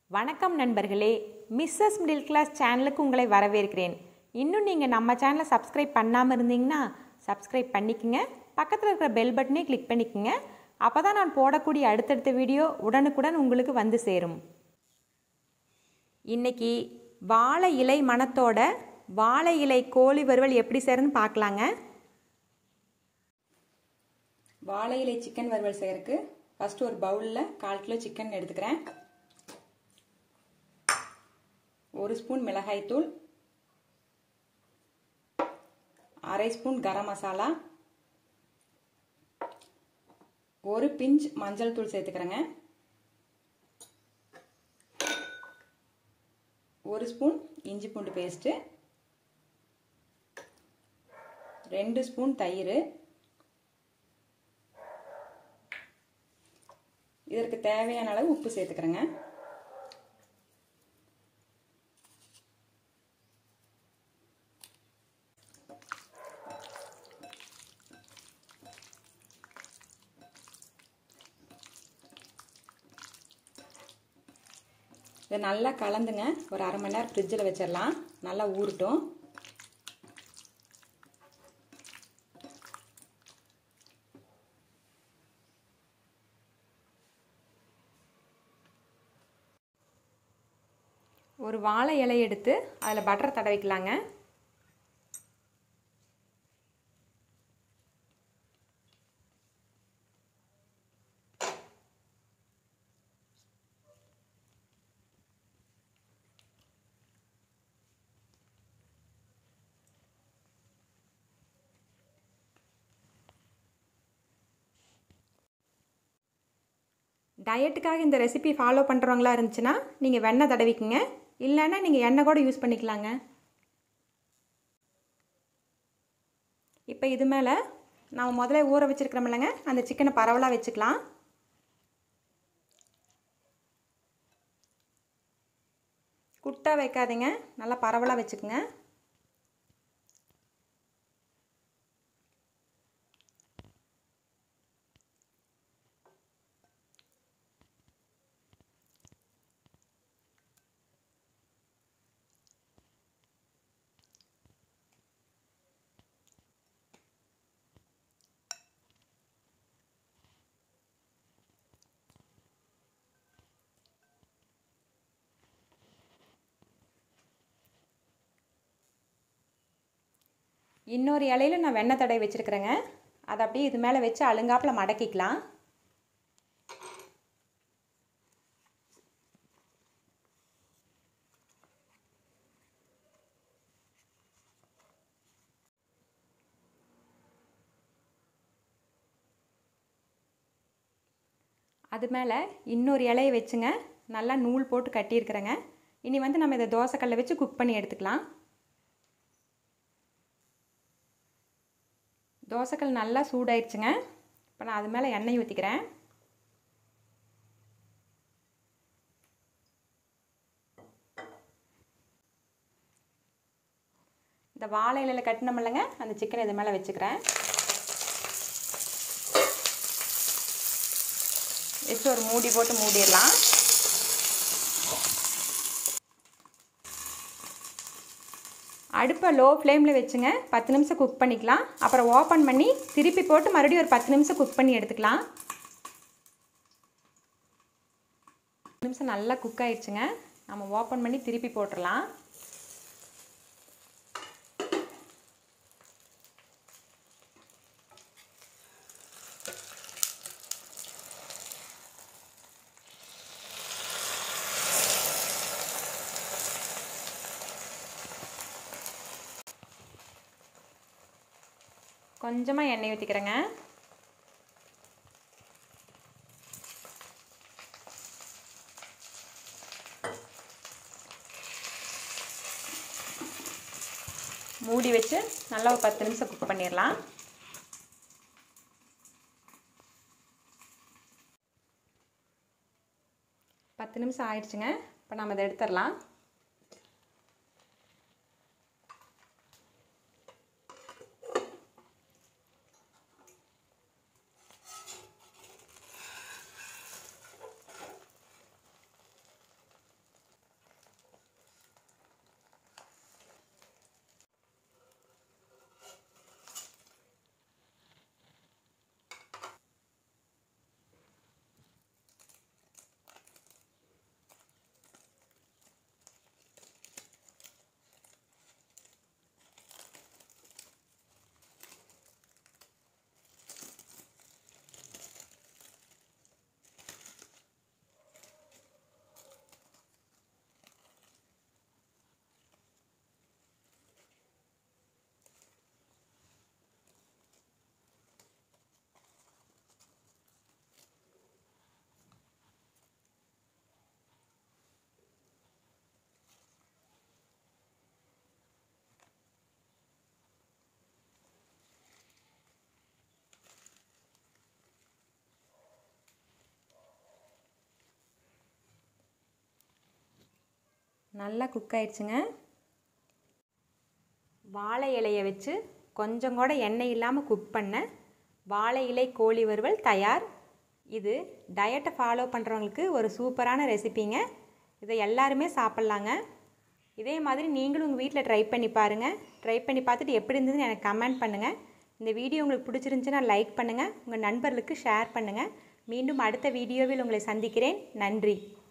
வணக்கம் நண்பர்களே Mrs middle class சேனலுக்கு உங்களை வரவேற்கிறேன் இன்னும் நீங்கள் நம்ம சேனலை சப்ஸ்கிரைப் பண்ணாமல் இருந்தீங்கன்னா சப்ஸ்கிரைப் பண்ணிக்கங்க பக்கத்தில் இருக்கிற பெல் பட்டனே கிளிக் பண்ணிக்கங்க அப்போ தான் நான் போடக்கூடிய அடுத்தடுத்த வீடியோ உடனுக்குடன் உங்களுக்கு வந்து சேரும் இன்னைக்கு வாழை இலை மணத்தோட வாழை இலை கோழி வறுவல் எப்படி செய்யறதுன்னு பார்க்கலாங்க வாழை இலை சிக்கன் வறுவல் செய்யறதுக்கு ஃபர்ஸ்ட் ஒரு பவுலில் கால் கிலோ சிக்கன் எடுத்துக்கிறேன் ஒரு ஸ்பூன் மிளகாய்த்தூள் அரை ஸ்பூன் கரம் மசாலா ஒரு பிஞ்ச் மஞ்சள் தூள் சேர்த்துக்கிறேங்க ஒரு ஸ்பூன் இஞ்சி பூண்டு பேஸ்ட்டு ரெண்டு ஸ்பூன் தயிர் இதற்கு தேவையான அளவு உப்பு சேர்த்துக்கிறேங்க இதை நல்லா கலந்துங்க ஒரு அரை மணி நேரம் ஃப்ரிட்ஜில் வச்சிடலாம் நல்லா ஊறட்டும் ஒரு வாழை இலை எடுத்து அதில் பட்டர் தடவிக்கலாங்க டயட்டுக்காக இந்த ரெசிபி ஃபாலோ பண்ணுறவங்களா இருந்துச்சுன்னா நீங்கள் வெண்ணெய் தடவிக்குங்க இல்லைன்னா நீங்கள் எண்ணெய் கூட யூஸ் பண்ணிக்கலாங்க இப்போ இது மேலே நான் முதல்ல ஊற வச்சுருக்கிறோமில்லங்க அந்த சிக்கனை பரவலாக வச்சுக்கலாம் குட்டாக வைக்காதீங்க நல்லா பரவலாக வச்சுக்கோங்க இன்னொரு இலையில நான் வெண்ணெய் தடவை வச்சுருக்கிறேங்க அதை அப்படியே இது மேலே வச்சு அழுங்காப்பில் மடக்கிக்கலாம் அது மேலே இன்னொரு இலையை வச்சுங்க நல்லா நூல் போட்டு கட்டியிருக்கிறேங்க இனி வந்து நம்ம இதை தோசைக்கல்லை வச்சு குக் பண்ணி எடுத்துக்கலாம் தோசைக்கல் நல்லா சூடாயிடுச்சுங்க இப்போ நான் அது மேலே எண்ணெய் ஊற்றிக்கிறேன் இந்த வாழை இலையில் கட்டினோமில்லங்க அந்த சிக்கன் இது மேலே வச்சுக்கிறேன் வச்சு ஒரு மூடி போட்டு மூடிடலாம் அடுப்பை லோ ஃப்ளேமில் வச்சுங்க பத்து நிமிஷம் குக் பண்ணிக்கலாம் அப்புறம் ஓப்பன் பண்ணி திருப்பி போட்டு மறுபடியும் ஒரு பத்து நிமிஷம் குக் பண்ணி எடுத்துக்கலாம் நிமிஷம் நல்லா குக் ஆயிடுச்சுங்க நம்ம ஓப்பன் பண்ணி திருப்பி போட்டுடலாம் கொஞ்சமாக எண்ணெய் ஊற்றிக்கிறேங்க மூடி வச்சு நல்லா ஒரு பத்து நிமிஷம் குக் பண்ணிடலாம் பத்து நிமிஷம் ஆயிடுச்சுங்க இப்போ நம்ம அதை எடுத்துடலாம் நல்லா குக் ஆயிடுச்சுங்க வாழை இலையை வச்சு கொஞ்சம் கூட எண்ணெய் இல்லாமல் குக் பண்ண வாழை இலை கோழி வறுவல் தயார் இது டயட்டை ஃபாலோ பண்ணுறவங்களுக்கு ஒரு சூப்பரான ரெசிபிங்க இதை எல்லாருமே சாப்பிட்லாங்க இதே மாதிரி நீங்களும் உங்கள் வீட்டில் ட்ரை பண்ணி பாருங்கள் ட்ரை பண்ணி பார்த்துட்டு எப்படி இருந்ததுன்னு எனக்கு கமெண்ட் பண்ணுங்கள் இந்த வீடியோ உங்களுக்கு பிடிச்சிருந்துச்சுன்னா லைக் பண்ணுங்கள் உங்கள் நண்பர்களுக்கு ஷேர் பண்ணுங்கள் மீண்டும் அடுத்த வீடியோவில் உங்களை சந்திக்கிறேன் நன்றி